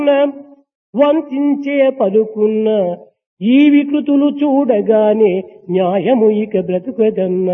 వంచే పలుకున్న ఈ వికృతులు చూడగానే న్యాయము ఇక బ్రతుకదన్నా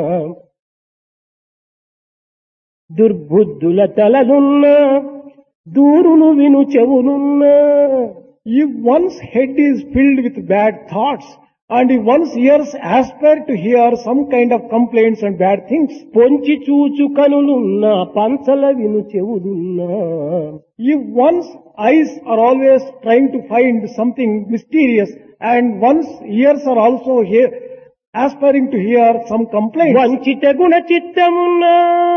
దుర్బుద్ధుల తలలున్న దూరును విను చెవులున్నా If one's head is filled with bad thoughts and if one's ears aspire to hear some kind of complaints and bad things, పొంచి చూచు కనులున్న పంచల విను చెవులున్నా if one's eyes are always trying to find something mysterious and one's ears are also here aspiring to hear some complaints, వంచిత గుణ చిత్తమున్నా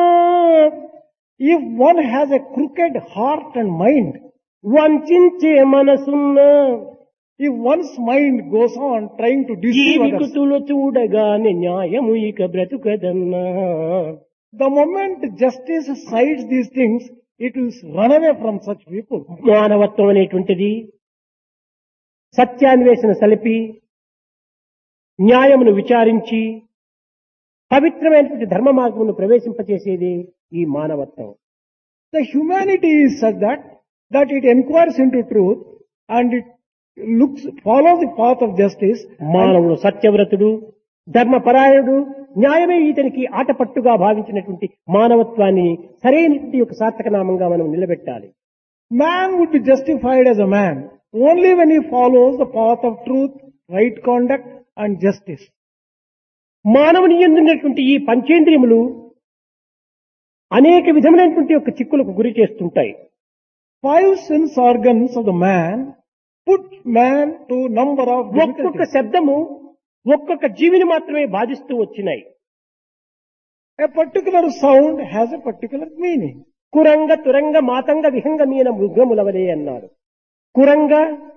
if one has a crooked heart and mind, వంచే మనసున్నా if one's mind goes on trying to ఈ deceive others, వికృతులు చూడగానే న్యాయము ఇక బ్రతుకదన్నా the moment justice sides these things, it will run away from such people. మానవత్వం అనేటువంటిది సత్యాన్వేషణ సలిపి న్యాయమును విచారించి పవిత్రమైనటువంటి ధర్మ మార్గమును ప్రవేశింపచేసేది ఈ మానవత్వం The humanity is such that, that it inquires into truth and it looks, follows the path of justice. మానవుడు సత్యవ్రతుడు ధర్మపరాయణుడు న్యాయమే ఇతనికి ఆటపట్టుగా భావించినటువంటి మానవత్వాన్ని సరైనటువంటి ఒక సార్థక నామంగా మనం నిలబెట్టాలి Man would be justified as a man only when he follows the path of truth, right conduct and justice. మానవుని ఎందున్నటువంటి ఈ పంచేంద్రియములు అనేక విధమైనటువంటి ఒక చిక్కులకు గురి చేస్తుంటాయి Five sense organs of the man put man to number of ఒక్కొక్క difficulties. శబ్దము ఒక్కొక్క జీవిని మాత్రమే బాధిస్తూ వచ్చినాయి A particular sound has a particular meaning. కురంగ తురంగ మాతంగ విహంగ మీన మృగములవలే అన్నారు కురంగ